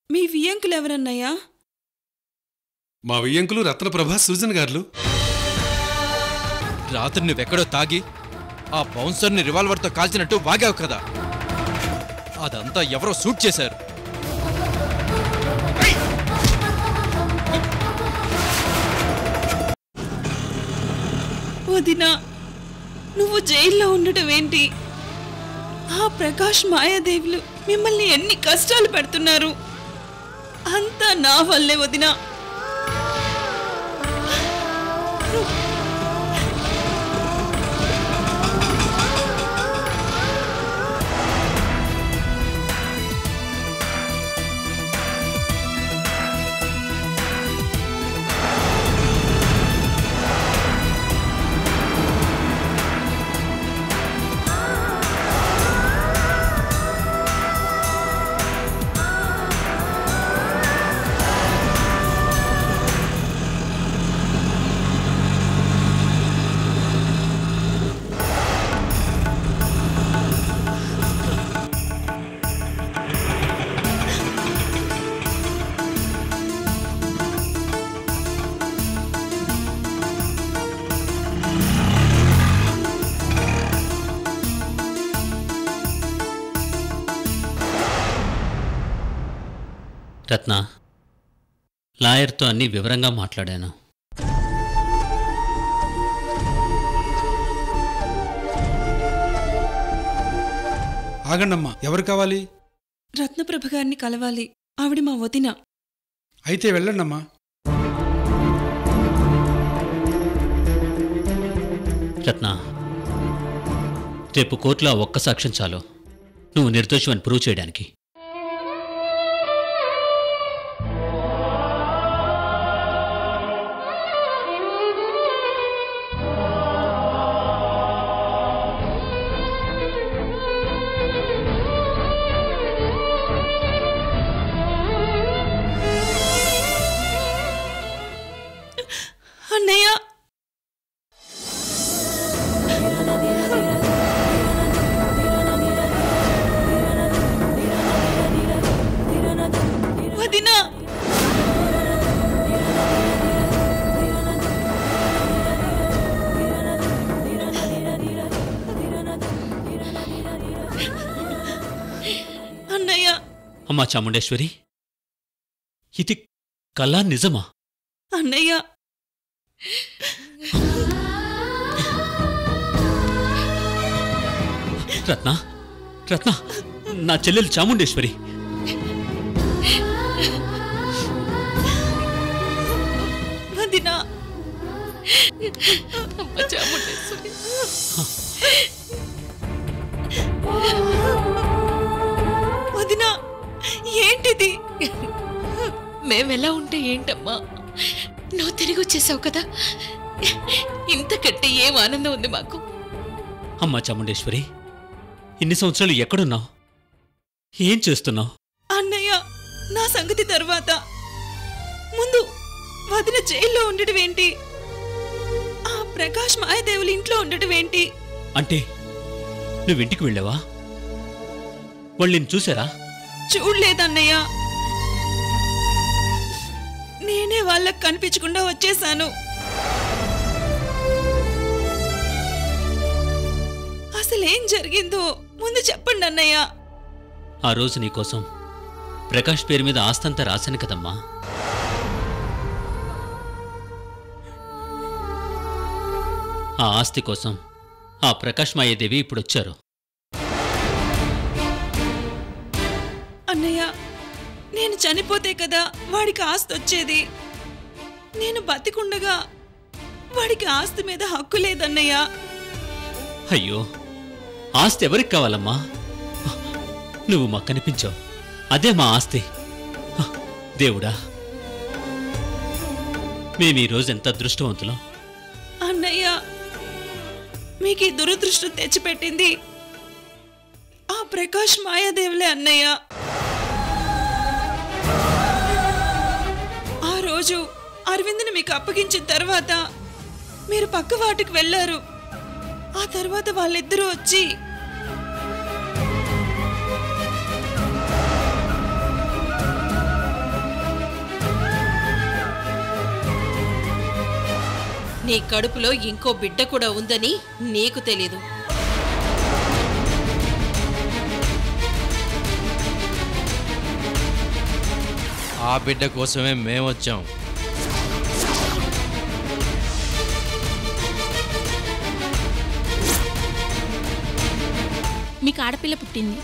మీ వియంకులు ఎవరన్నయ్యా మా వియ్యంకులు రత్నప్రభ సూజన్ గారులు రాత్రి నువ్వెక్కడో తాగి ఆ బౌన్సర్ని రివాల్వర్తో కాల్చినట్టు వాగావు కదా అదంతా ఎవరో షూట్ చేశారు వదినా నువ్వు జైల్లో ఉండటం ఏంటి ఆ ప్రకాష్ మాయాదేవులు మిమ్మల్ని ఎన్ని కష్టాలు పెడుతున్నారు అంతా నా వల్లే వదినా రత్న లాయర్తో అన్ని వివరంగా మాట్లాడాను ఆగండమ్మా ఎవరు కావాలి రత్నప్రభ గారిని కలవాలి ఆవిడ మా వదిన అయితే వెళ్ళండమ్మా రత్న రేపు కోర్టులో ఆ ఒక్క సాక్ష్యం చాలు నువ్వు నిర్దోషమని ప్రూవ్ చేయడానికి అన్నయ్య వదినా అన్నయ్య అమ్మా చాముండేశ్వరి ఇది కళా నిజమా అన్నయ్య రత్న రత్న నా చెల్లెలు చాముండేశ్వరి వదినా వదినా ఏంటిది మేమెలా ఉంటే ఏంటమ్మా నువ్వు తిరిగి వచ్చేసావు కదా ఇంతకంటే ఏం ఆనందం ఉంది మాకు అమ్మా చాముండేశ్వరి ఇన్ని సంవత్సరాలు ఎక్కడున్నావు ఏం చేస్తున్నావు అన్నయ్య నా సంగతి తర్వాత ముందు వదిన జైల్లో ఉండటం ఏంటి ఆ ప్రకాష్ మాయదేవులు ఇంట్లో ఉండటం ఏంటి అంటే నువ్వు ఇంటికి వెళ్ళావా వాళ్ళు నిన్ను చూసారా చూడలేదన్నయ్య నేనే వాళ్ళకి కనిపించకుండా వచ్చేశాను అసలేం జరిగిందో ముందు చెప్పండి అన్నయ్య ఆ రోజు నీకోసం ప్రకాష్ పేరు మీద ఆస్తంతా రాశాను కదమ్మా ఆ ఆస్తి కోసం ఆ ప్రకాష్ మాయాదేవి ఇప్పుడు వచ్చారు అన్నయ్య నేను చనిపోతే కదా వాడికి ఆస్తి వచ్చేది నేను బతికుండగా వాడికి ఆస్తి మీద హక్కు లేదన్నయ్య అయ్యో ఆస్తి ఎవరికి కావాలమ్మా నువ్వు మాకు కనిపించావు అదే మా ఆస్తి దేవుడా మేము ఈరోజు ఎంత అదృష్టవంతులం అన్నయ్య మీకు ఈ దురదృష్టం తెచ్చిపెట్టింది ఆ ప్రకాష్ మాయాదేవులే అన్నయ్య ఆ రోజు అరవింద్ని మీకు అప్పగించిన తర్వాత మీరు పక్క వాటికి వెళ్ళారు ఆ తర్వాత వాళ్ళిద్దరూ వచ్చి నీ కడుపులో ఇంకో బిడ్డ కూడా ఉందని నీకు తెలీదు ఆ బిడ్డ కోసమే మేమొచ్చాం మీకు ఆడపిల్ల పుట్టింది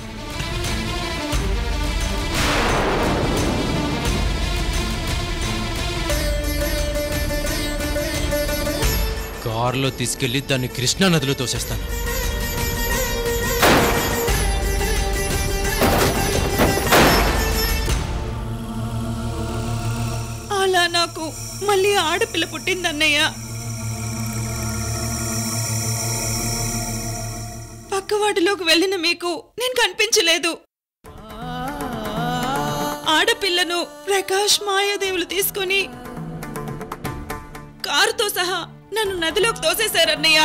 కారులో తీసుకెళ్లి దాన్ని కృష్ణా నదిలో తోసేస్తాను అలా నాకు మళ్ళీ ఆడపిల్ల పుట్టిందన్నయ్య పక్కవాటిలోకి వెళ్ళిన మీకు నేను కనిపించలేదు ఆడపిల్లను ప్రకాష్ మాయాదేవులు తీసుకొని కారుతో సహా నన్ను నదిలోకి తోసేశారన్నయ్య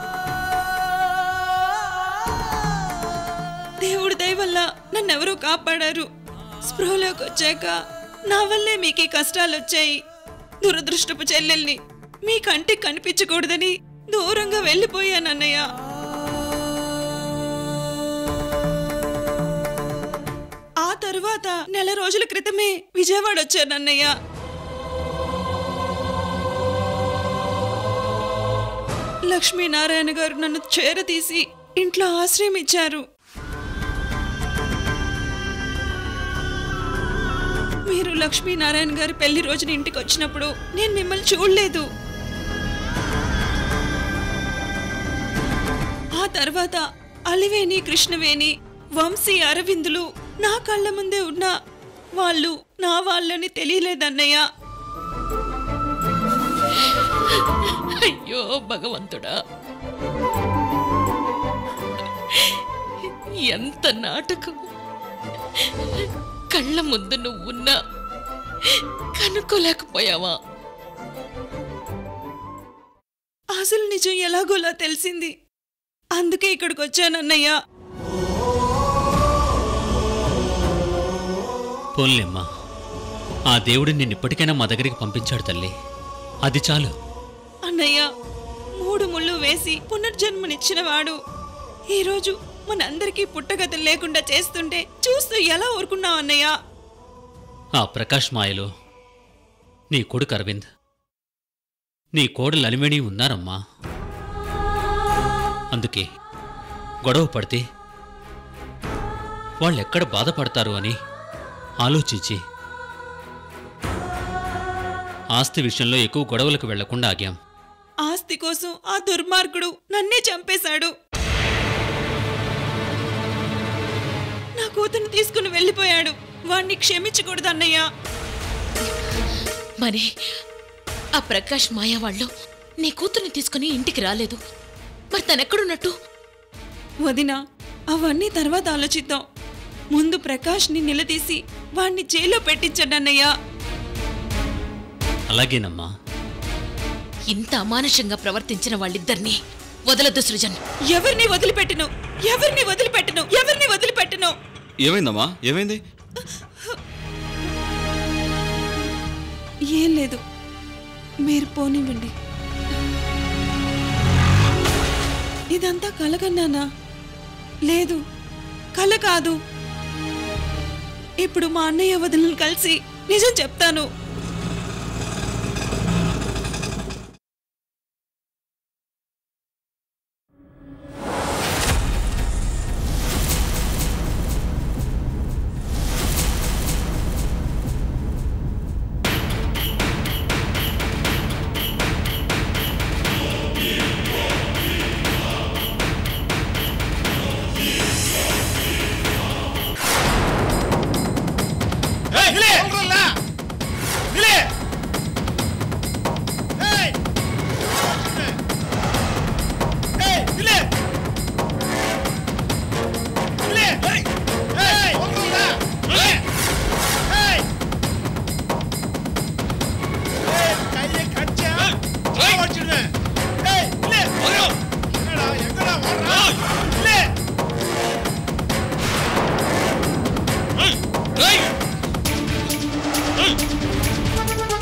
దేవుడి దయ వల్ల నన్నెవరో కాపాడారు స్పృహలోకి వచ్చాక నా వల్లే మీకు ఈ కష్టాలు వచ్చాయి దురదృష్టపు చెల్లెల్ని మీ కంటికి కనిపించకూడదని దూరంగా వెళ్ళిపోయానన్నయ్య ఆ తరువాత నెల రోజుల క్రితమే విజయవాడ వచ్చానన్నయ్య లక్ష్మీనారాయణ గారు నన్ను చేరతీసి ఇంట్లో ఆశ్రయం ఇచ్చారు మీరు లక్ష్మీనారాయణ గారి పెళ్లి రోజున ఇంటికి వచ్చినప్పుడు నేను మిమ్మల్ని చూడలేదు ఆ తర్వాత అలివేణి కృష్ణవేణి వంశీ అరవిందులు నా కళ్ళ ముందే ఉన్న వాళ్ళు నా వాళ్ళని తెలియలేదన్నయ్య అయ్యో భగవంతుడా ఎంత నాటకం కళ్ళ ముందు నువ్వున్నా కనుక్కోలేకపోయావా అసలు నిజం ఎలాగోలా తెలిసింది అందుకే ఇక్కడికి వచ్చానన్నయ్య పోన్లేమ్మా ఆ దేవుడు నిన్ను ఇప్పటికైనా మా దగ్గరికి పంపించాడు తల్లి అది చాలు అన్నయ్య మూడు ముళ్ళు వేసి పునర్జన్మనిచ్చినవాడు ఈరోజు మనందరికీ పుట్టగతులు లేకుండా చేస్తుంటే చూస్తూ ఎలా ఊరుకున్నావు అన్నయ్య ఆ ప్రకాష్ మాయలో నీ కొడుకు అరవింద్ నీ కోడలు అలివేణి ఉన్నారమ్మా అందుకే గొడవ పడితే వాళ్ళెక్కడ బాధపడతారు అని ఆలోచించి ఆస్తి విషయంలో ఎక్కువ గొడవలకు వెళ్లకుండా ఆగాం ఆస్తి కోసం ఆ దుర్మార్గుడు నన్నే చంపేశాడు నా కూతురు తీసుకుని వెళ్ళిపోయాడు వాణ్ణి క్షమించకూడదు అన్నయ్య మరి ఆ ప్రకాష్ మాయా వాళ్ళు నీ కూతుర్ని తీసుకుని ఇంటికి రాలేదు మరి తనెక్కడున్నట్టు వదిన అవన్నీ తర్వాత ఆలోచిద్దాం ముందు ప్రకాష్ని నిలదీసి వాణ్ణి జైల్లో పెట్టించండి అన్నయ్య అలాగేనమ్మా ఇంత అమానుషంగా ప్రవర్తించిన వాళ్ళిద్దరినీ వదలొద్దు సృజన్ ఎవరిని వదిలిపెట్టను ఎవరిని వదిలిపెట్టను ఎవరిని వదిలిపెట్టను ఏమైందమ్మా ఏమైంది ఏం లేదు మీరు పోనివ్వండి ఇదంతా కలగన్నానా లేదు కల కాదు ఇప్పుడు మా అన్నయ్య వదిలిని కలిసి నిజం చెప్తాను ఏయ్!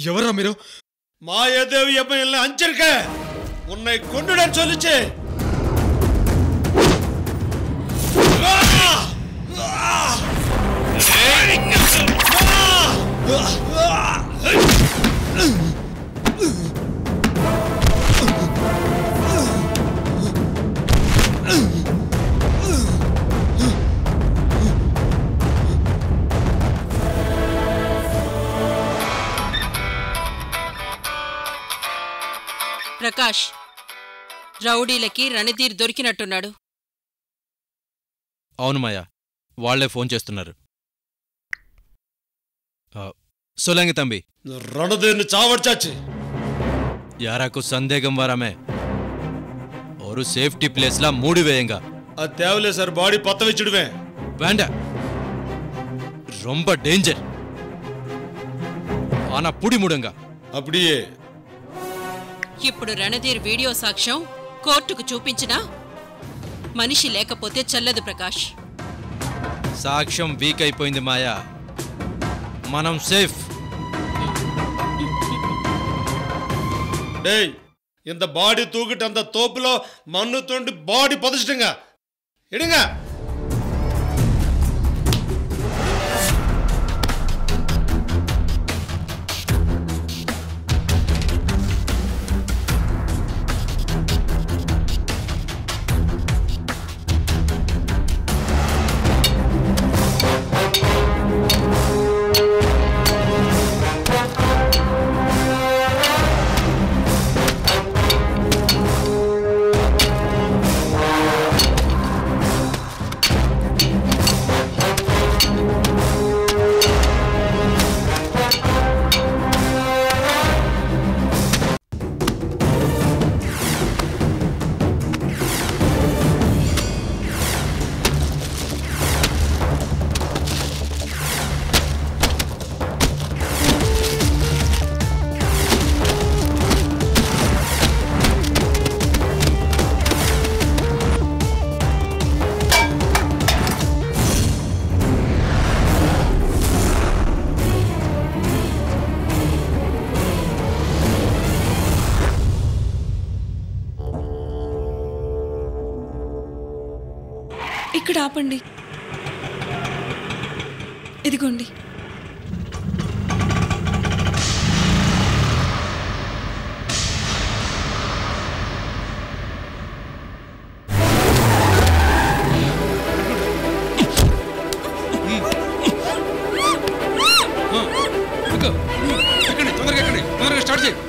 ఎవరా మీరు மாயதேவி எப்ப எல்லாம் அஞ்சிருக்க உன்னை கொண்டுடன் சொல்லிச்சு ప్రకాష్ రౌడీలకి రణధీర్ దొరికినట్టున్నాడు అవును మాయా వాళ్లే ఫోన్ చేస్తున్నారు ఆ, సొలంగి తంబి ரணதேர்னு சாவடிச்சாச்சு యారాకు సందేహం వరమే ஒரு సేఫ్టీ ప్లేస్లా మూడు వేయంగా அது தேவையில்ல சார் பாடி பத்த வச்சிடுவேன் வேண்ட ரொம்ப డేంజర్ ఆనా పుడి ముడంగా அப்படியே ఇప్పుడు రణధీర్ వీడియో సాక్ష్యం కోర్టుకు చూపించినా మనిషి లేకపోతే చెల్లదు ప్రకాష్ సాక్ష్యం వీక్ అయిపోయింది మాయా మనం సేఫ్ டேய் இந்த பாடி தூக்கிட்டு அந்த தோப்புல மண்ணு தோண்டி பாடி புதைச்சிட்டுங்க எடுங்க ఇక్కడ ఆపండి ఇదిగోండి ఎక్కండి తొందరగా ఎక్కండి తొందరగా స్టార్ట్ చేయి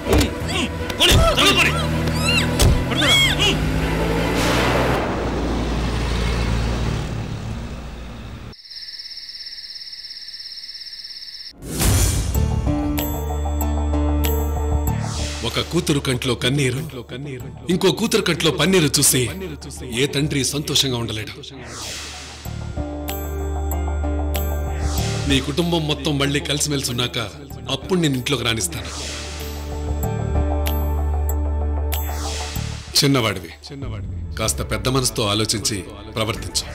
పడుకోరా. ఒక కూతురు కంట్లో కన్నీరు ఇంకో కూతురు కంట్లో పన్నీరు చూసి ఏ తండ్రి సంతోషంగా ఉండలేడు నీ కుటుంబం మొత్తం మళ్ళీ కలిసిమెలిసి ఉన్నాక అప్పుడు నేను ఇంట్లోకి రాణిస్తాను చిన్నవాడివి చిన్నవాడివి కాస్త పెద్ద మనసుతో ఆలోచించి ప్రవర్తించు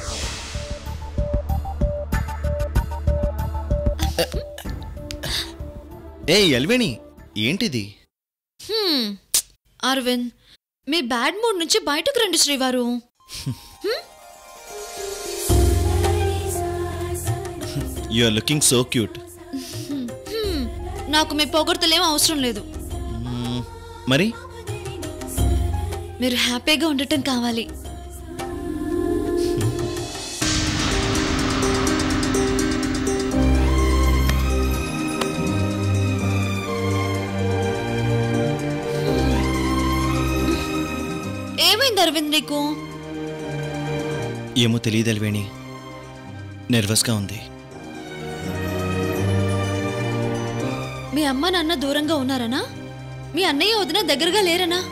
ఏ ఎల్వేణి ఏంటిది హ్మ్. అరవింద్ మీ బ్యాడ్ మూడ్ నుంచి బయటకు రండి శ్రీవారు you are looking so cute hmm. నాకు మీ పొగడ్తలేం అవసరం లేదు మరి మీరు హ్యాపీగా ఉండటం కావాలి ఏమైంది అరవింద్ నీకు ఏమో తెలియదు ఎల్వేణి నెర్వస్గా ఉంది మీ అమ్మ నాన్న దూరంగా ఉన్నారనా మీ అన్నయ్య వదిన దగ్గరగా లేరనా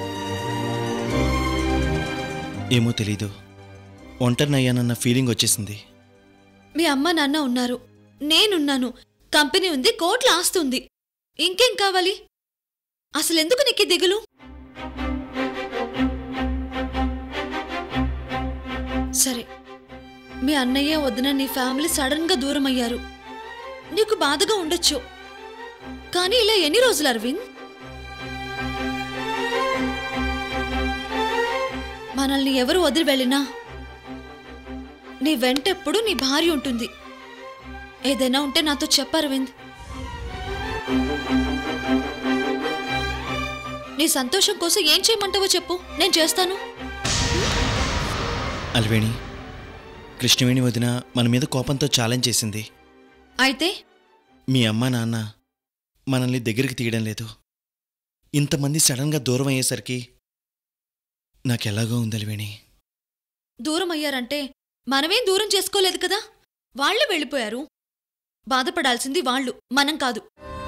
ఏమో తెలీదు ఒంటరినయ్యానన్న ఫీలింగ్ వచ్చేసింది మీ అమ్మ నాన్న ఉన్నారు నేనున్నాను కంపెనీ ఉంది కోట్ల ఆస్తుంది ఇంకేం కావాలి అసలెందుకు నీకు ఈ దిగులు సరే మీ అన్నయ్య వదిన నీ ఫ్యామిలీ సడన్ గా దూరం అయ్యారు నీకు బాధగా ఉండొచ్చు కానీ ఇలా ఎన్ని రోజులు అరవింద్ మనల్ని ఎవరు వదిలి వెళ్ళినా నీ వెంటెప్పుడు నీ భార్య ఉంటుంది ఏదైనా ఉంటే నాతో చెప్పు అరవింద్ నీ సంతోషం కోసం ఏం చేయమంటావో చెప్పు నేను చేస్తాను అల్వేణి కృష్ణవేణి వదిన మన మీద కోపంతో ఛాలెంజ్ చేసింది అయితే మీ అమ్మ నాన్న మనల్ని దగ్గరికి తీయడం లేదు ఇంతమంది సడన్గా దూరం అయ్యేసరికి నాకెలాగో ఉంది అల్వేణి దూరం అయ్యారంటే మనమేం దూరం చేసుకోలేదు కదా వాళ్ళు వెళ్ళిపోయారు బాధపడాల్సింది వాళ్ళు మనం కాదు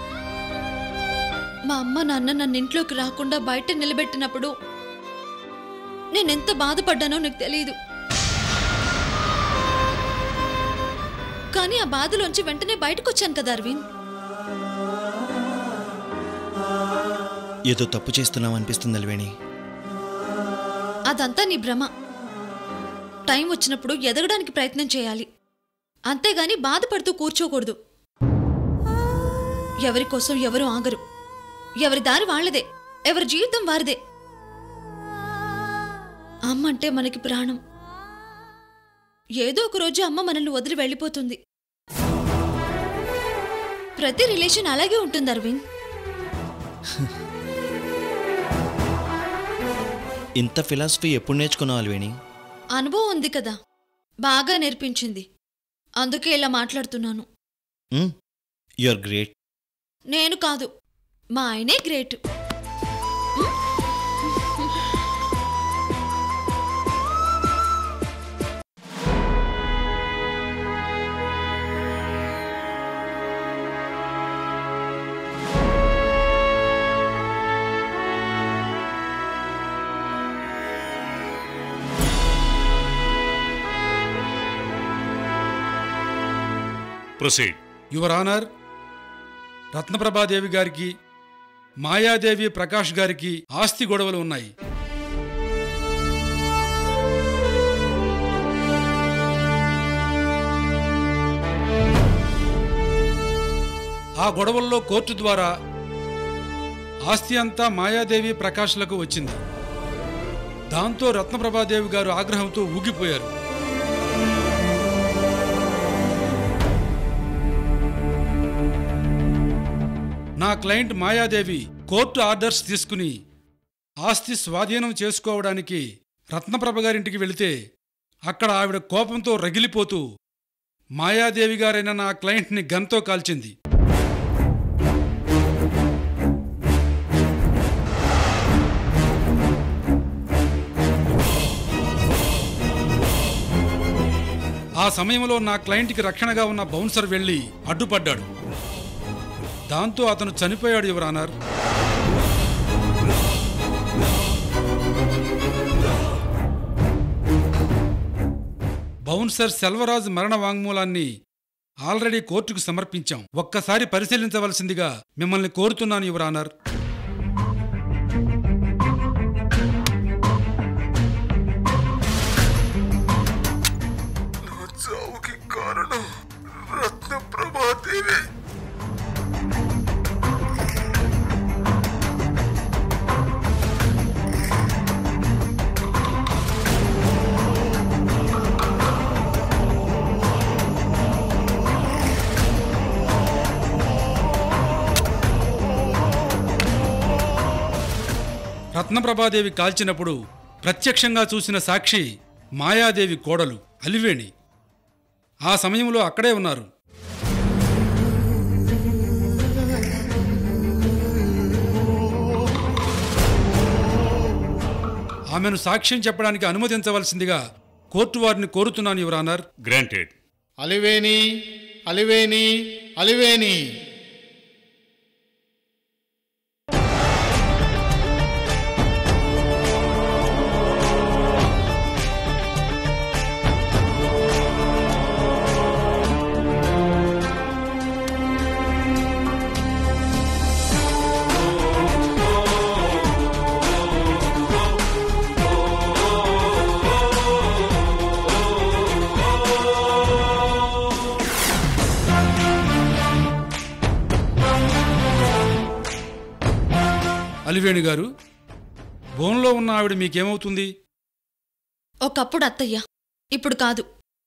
మా అమ్మ నాన్న నన్ను ఇంట్లోకి రాకుండా బయట నిలబెట్టినప్పుడు నేనెంత బాధపడ్డానో నీకు తెలియదు కానీ ఆ బాధలోంచి వెంటనే బయటకు వచ్చాను కదా అరవింద్ ఏదో తప్పు చేస్తున్నాం అనిపిస్తుంది అల్వేణి అదంతా నీ భ్రమ టైం వచ్చినప్పుడు ఎదగడానికి ప్రయత్నం చేయాలి అంతేగాని బాధపడుతూ కూర్చోకూడదు ఎవరి కోసం ఎవరు ఆగరు ఎవరి దారి వాళ్ళదే ఎవరి జీవితం వారిదే అమ్మ అంటే మనకి ప్రాణం ఏదో ఒక రోజు అమ్మ మనల్ని వదిలి వెళ్ళిపోతుంది ప్రతి రిలేషన్ అలాగే ఉంటుంది అరవింద్ ఇంత ఫిలాసఫీ ఎప్పుడు నేర్చుకున్నావు అల్వేణి అనుభవం ఉంది కదా బాగా నేర్పించింది అందుకే ఇలా మాట్లాడుతున్నాను యు ఆర్ గ్రేట్ నేను కాదు మా ఆయనే great proceed your honour Ratnaprabhadevi గారికి మాయాదేవి ప్రకాష్ గారికి ఆస్తి గొడవలు ఉన్నాయి ఆ గొడవల్లో కోర్టు ద్వారా ఆస్తి అంతా మాయాదేవి ప్రకాష్లకు వచ్చింది దాంతో రత్నప్రభాదేవి గారు ఆగ్రహంతో ఊగిపోయారు నా క్లయింట్ మాయాదేవి కోర్టు ఆర్డర్స్ తీసుకుని ఆస్తి స్వాధీనం చేసుకోవడానికి రత్నప్రభ గారింటికి వెళితే అక్కడ ఆవిడ కోపంతో రగిలిపోతూ మాయాదేవి గారైన నా క్లయింట్ని గన్తో కాల్చింది ఆ సమయంలో నా క్లయింట్కి రక్షణగా ఉన్న బౌన్సర్ వెళ్ళి అడ్డుపడ్డాడు దాంతో అతను చనిపోయాడు యువరానర్ బౌన్సర్ సెల్వరాజ్ మరణ వాంగ్మూలాన్ని ఆల్రెడీ కోర్టుకు సమర్పించాం ఒక్కసారి పరిశీలించవలసిందిగా మిమ్మల్ని కోరుతున్నాను యువరానర్ చావుకి కారణం రత్న ప్రభాదేవి రత్నప్రభాదేవి కాల్చినప్పుడు ప్రత్యక్షంగా చూసిన సాక్షి మాయాదేవి కోడలు అలివేణి ఆ సమయంలో అక్కడే ఉన్నారు ఆమెను సాక్ష్యం చెప్పడానికి అనుమతించవలసిందిగా కోర్టు వారిని కోరుతున్నాను యువరానర్ గ్రాంటెడ్ అలివేని అలివేని అలివేని అలివేణి గారు బోన్లో ఉన్న ఆవిడ మీకేమవుతుంది ఒకప్పుడు అత్తయ్య ఇప్పుడు కాదు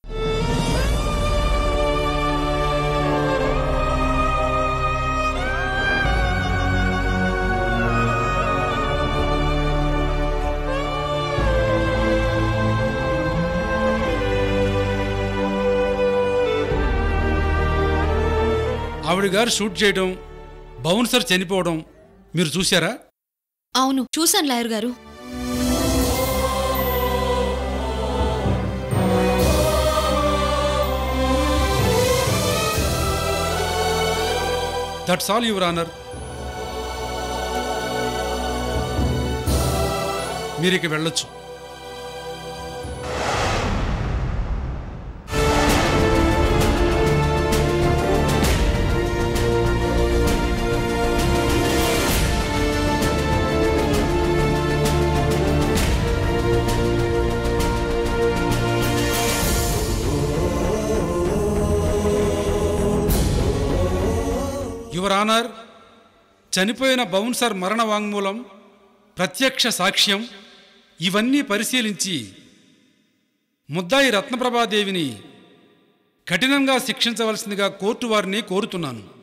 ఆవిడ గారు షూట్ చేయడం బౌన్సర్ చనిపోవడం మీరు చూశారా అవును చూశాను లాయర్ గారు దట్స్ ఆల్ యువర్ ఆనర్ మీరు ఇక వెళ్ళొచ్చు యువర్ ఆనర్ చనిపోయిన బౌన్సర్ మరణ వాంగ్మూలం ప్రత్యక్ష సాక్ష్యం ఇవన్నీ పరిశీలించి ముద్దాయి రత్నప్రభాదేవిని కఠినంగా శిక్షించవలసిందిగా కోర్టు వారిని కోరుతున్నాను